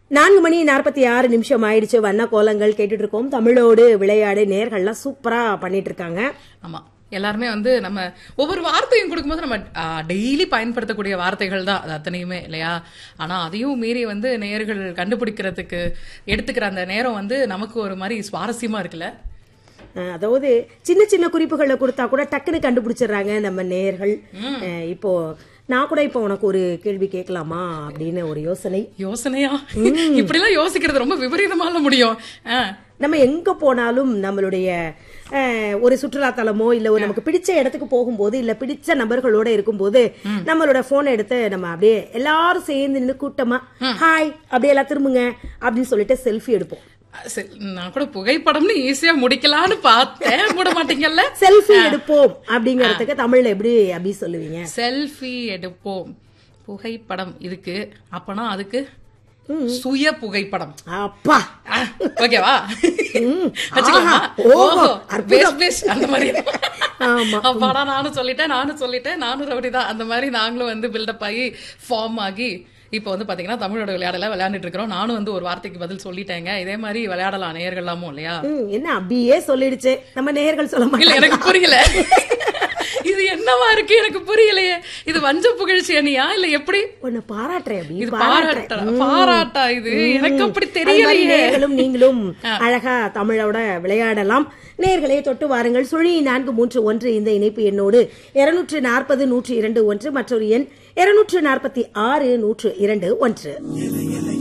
நான்கு மணி நாற்பத்தி ஆறு நிமிஷம் ஆயிடுச்சு வண்ண கோலங்கள் கேட்டுட்டு இருக்கோம் தமிழோடு விளையாடு நேர்கள்லாம் சூப்பரா பண்ணிட்டு இருக்காங்க ஆமா எல்லாருமே வந்து நம்ம ஒவ்வொரு வார்த்தையும் கொடுக்கும்போது நம்ம டெய்லி பயன்படுத்தக்கூடிய வார்த்தைகள் தான் அது அத்தனையுமே இல்லையா ஆனா அதையும் மீறி வந்து நேர்கள் கண்டுபிடிக்கிறதுக்கு எடுத்துக்கிற அந்த நேரம் வந்து நமக்கு ஒரு மாதிரி சுவாரஸ்யமா இருக்குல்ல அஹ், அதாவது சின்ன சின்ன குறிப்புகளை கொடுத்தா கூட டக்குன்னு கண்டுபிடிச்சிடுறாங்க நம்ம நேர்கள் அஹ், இப்போ நான் கூட இப்போ உனக்கு ஒரு கேள்வி கேட்கலாமா அப்படின்னு ஒரு யோசனை யோசனையா இப்படிலாம் யோசிக்கிறது ரொம்ப விபரீதமால முடியும் ஆ. நம்ம எங்க போனாலும் நம்மளுடைய அஹ், ஒரு சுற்றுலா தலமோ இல்ல ஒரு நமக்கு பிடிச்ச இடத்துக்கு போகும்போது இல்ல பிடிச்ச நபர்களோட இருக்கும்போது நம்மளோட போனை எடுத்து நம்ம அப்படியே எல்லாரும் சேர்ந்து நின்று கூட்டமா ஹாய் அப்படியே எல்லாம் திரும்புங்க அப்படின்னு சொல்லிட்டு செல்ஃபி எடுப்போம் சரி, நான் கூட புகைப்படம்னு ஈஸியா முடிக்கலான்னு பார்த்தேன் மூட மாட்டீங்கல்ல செல்ஃபி எடுப்போம் அப்படிங்கறதுக்கு தமிழ்ல எப்படி அப்படி சொல்லுவீங்க செல்ஃபி எடுப்போம் புகைப்படம் இதுக்கு அப்பனா அதுக்கு சுய புகைப்படம் அப்பா ஆ, ஓகேவா வச்சுக்கலாமா ஆஹா, ஓஹோ, ஓஹோ, அற்புதம். பேஸ், பேஸ், அந்த மாதிரி ஆமா. அப்பாடா நானும் சொல்லிட்டேன் நானும் சொல்லிட்டேன் நானும் ரவுடிதான் அந்த மாதிரி நாங்களும் வந்து பில்டப் ஆகி ஃபார்ம் ஆகி இப்போ வந்து பாத்தீங்கன்னா தமிழோட விளையாடல விளையாண்டுட்டு இருக்கிறோம் நானும் வந்து ஒரு வார்த்தைக்கு பதில் சொல்லிட்டேங்க இதே மாதிரி விளையாடலாம் நேயர்கள்லாமும் இல்லையா ம், என்ன அப்படியே சொல்லிடுச்சு நம்ம நேர்கள் சொல்ல இல்ல மாட்டாங்க எனக்கு புரியல இது என்னவா இருக்கு எனக்கு புரியலையே இது வஞ்ச புகழ்ச்சி அணியா இல்ல எப்படி உன்னை பாராட்டுறேன் அப்படி இது பாராட்டுறேன் பாராட்டா பாராட்டா இது எனக்கு அப்படி அது மாதிரி தெரியலையே நேர்களும் நீங்களும் அழகா தமிழோட விளையாடலாம் நேர்களே தொட்டு வாருங்கள் சுழி நான்கு மூன்று ஒன்று இந்த இணைப்பு எண்ணோடு இருநூற்று நாற்பது நூற்று இரண்டு ஒன்று மற்றொரு எண் இருநூற்று நாற்பத்தி ஆறு நூற்று இரண்டு ஒன்று